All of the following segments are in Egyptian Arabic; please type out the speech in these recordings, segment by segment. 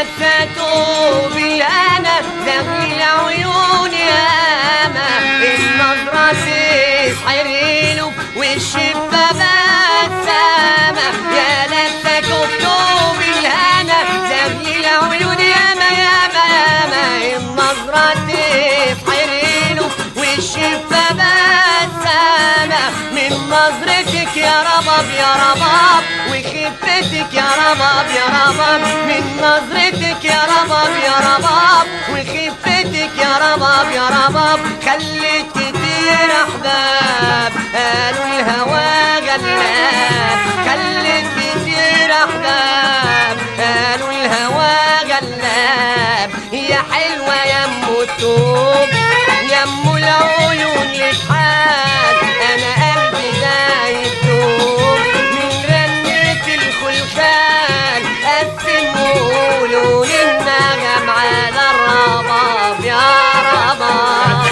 لفته بالهنا زغل العيون ياما النظرة تسحر له والشفة بسامة يا لفته بالهنا زغل العيون ياما ياما ياما النظرة تسحر له والشفة بسامة من نظرتك يا رباب يا رباب وخفتك يا رباب يا رباب من نظرتك يا رباب يا رباب وخفتك يا رباب يا رباب خليت كتير احباب قالوا الهوى غلاب خليت كتير احباب قالوا الهوى غلاب هي حلوة يا ام التوب يا ام العيون للحال انا قلبي زي الدوب من رنة الخلخال قسموا له للنغم على الرباب يا رباب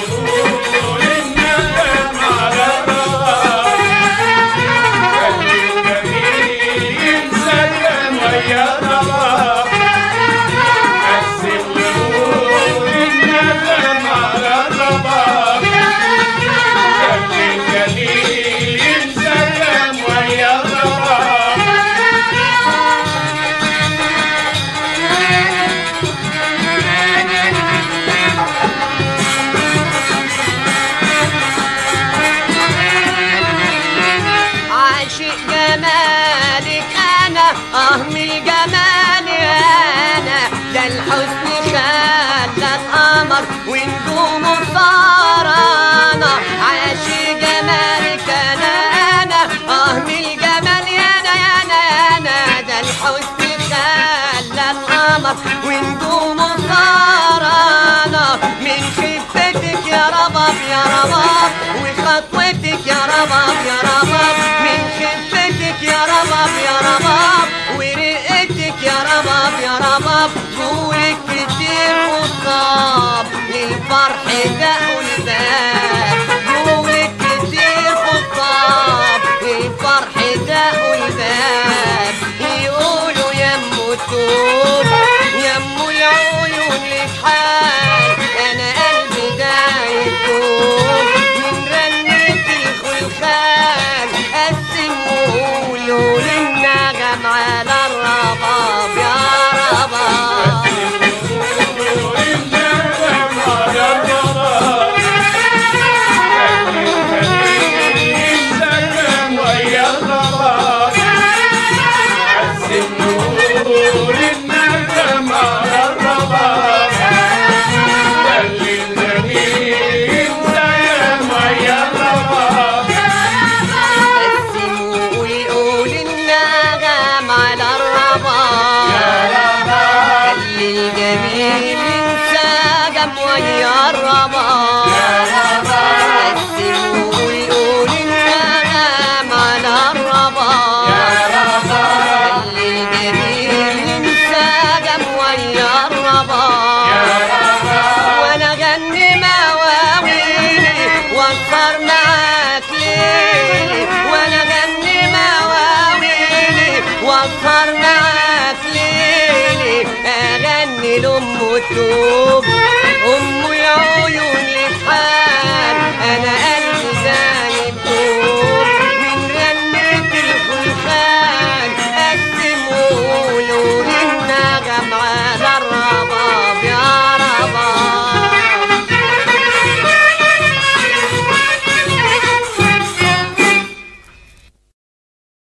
عاشق جمالك انا اه من الجمال انا ده الحسن خلى قمر ونجومه سهرانة عاشق جمالك انا انا اه من الجمال انا انا انا ده الحسن خلى القمر ونجومه سهرانة من خفتك يا رباب يا رباب وخطوتك يا رباب يا رباب من خفتك يا رباب يا رباب ورقتك يا رباب يا رباب جولك كتير خطاب للفرح دقوا الباب